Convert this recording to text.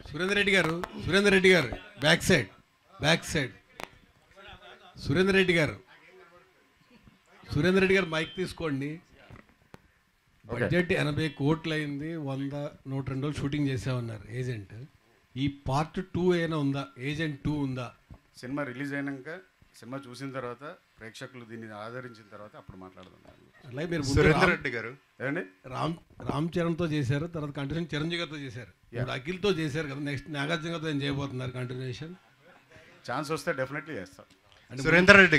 సురేందర్ రెడ్డి గారు సురేందర్ రెడ్డి గారు back side back side Surender Reddy గారు సురేందర్ రెడ్డి గారు మైక్ తీసుకోండి బడ్జెట్ ఎనభై కోట్లు అయింది వంద నూట రెండు రోజులు షూటింగ్ చేసామన్నారు ఏజెంట్ ఈ పార్ట్ టూ ఏమైనా ఉందా ఏజెంట్ టూ ఉందా సినిమా రిలీజ్ అయినాక సినిమా చూసిన తర్వాత ప్రేక్షకులు దీన్ని ఆదరించిన తర్వాత అప్పుడు మాట్లాడదాం అలాగే మీరు ముందు సురేందర్ రామ్- రెడ్డి గారు ఏమండి రామ్ రామ్ చరణ్తో చేశారు తర్వాత కంటిన్యూషన్ చిరంజీవి గారితో చేశారు ఇప్పుడు అఖిల్తో చేశారు కదా నెక్స్ట్ నాగార్జున గారితో ఏం చేయబోతున్నారు కంటిన్యూషన్ ఛాన్స్ వస్తే డెఫినెట్లీ చేస్తాం సురేందర్ రెడ్డి